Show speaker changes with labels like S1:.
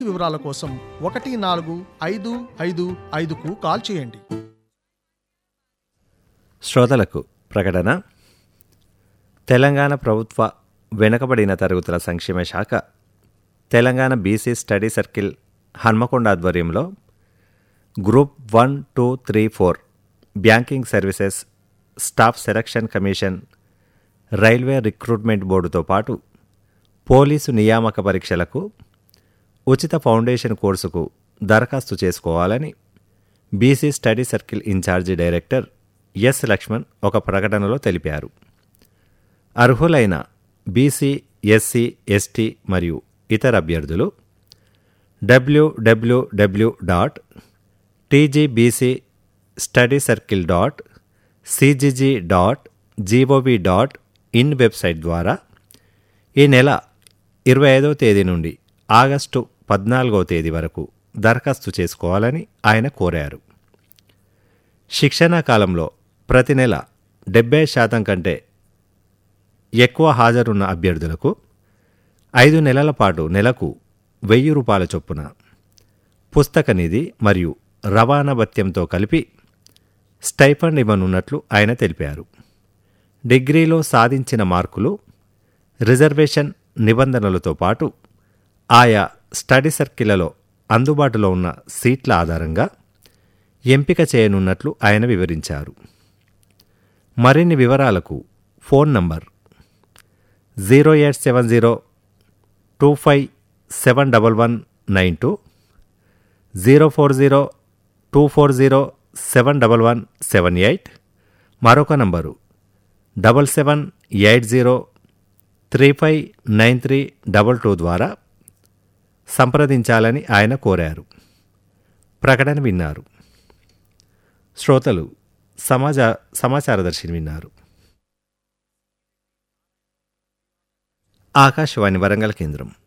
S1: వివరాల కోసం ఒకటి నాలుగు ఐదు ఐదు ఐదుకు కాల్ చేయండి
S2: శ్రోతలకు ప్రకటన తెలంగాణ ప్రభుత్వ వెనుకబడిన తరగతుల సంక్షేమ శాఖ Telangana BC study circle Hanamkonda ఆధ్వర్యంలో group one two three four banking services staff selection commission railway recruitment బోర్డుతో పాటు పోలీసు నియామక పరీక్షలకు ఉచిత ఫౌండేషన్ కోర్సుకు దరఖాస్తు చేసుకోవాలని BC study circle in-charge director S Lakshman ఒక ప్రకటనలో తెలిపారు అర్హులైన బీసీ ఎస్సీ ఎస్టీ మరియు ఇతర అభ్యర్థులు W W W dot TGBC study circle dot CGG dot GOV dot in website ద్వారా ఈ నెల ఇరవై ఐదవ తేదీ నుండి ఆగస్టు పద్నాలుగవ తేదీ వరకు దరఖాస్తు చేసుకోవాలని ఆయన కోరారు శిక్షణా కాలంలో ప్రతి నెల డెబ్బై శాతం కంటే ఎక్కువ హాజరున్న అభ్యర్థులకు ఐదు నెలల పాటు నెలకు వెయ్యి రూపాయల చొప్పున పుస్తక నిధి మరియు రవాణా భత్యంతో కలిపి స్టైఫండ్ ఇవ్వనున్నట్లు ఆయన తెలిపారు డిగ్రీలో సాధించిన మార్కులు రిజర్వేషన్ నిబంధనలతో పాటు ఆయా స్టడీ సర్కిళ్లలో అందుబాటులో ఉన్న సీట్ల ఆధారంగా ఎంపిక చేయనున్నట్లు ఆయన వివరించారు మరిన్ని వివరాలకు phone number zero eight seven zero two five seven double one nine two zero four zero two four zero seven double one seven eight మరొక number double seven eight zero three five nine three double two ద్వారా సంప్రదించాలని ఆయన కోరారు ప్రకటన విన్నారు శ్రోతలు సమాజ సమాచారదర్శిని విన్నారు ఆకాశవాణి వరంగల్ కేంద్రం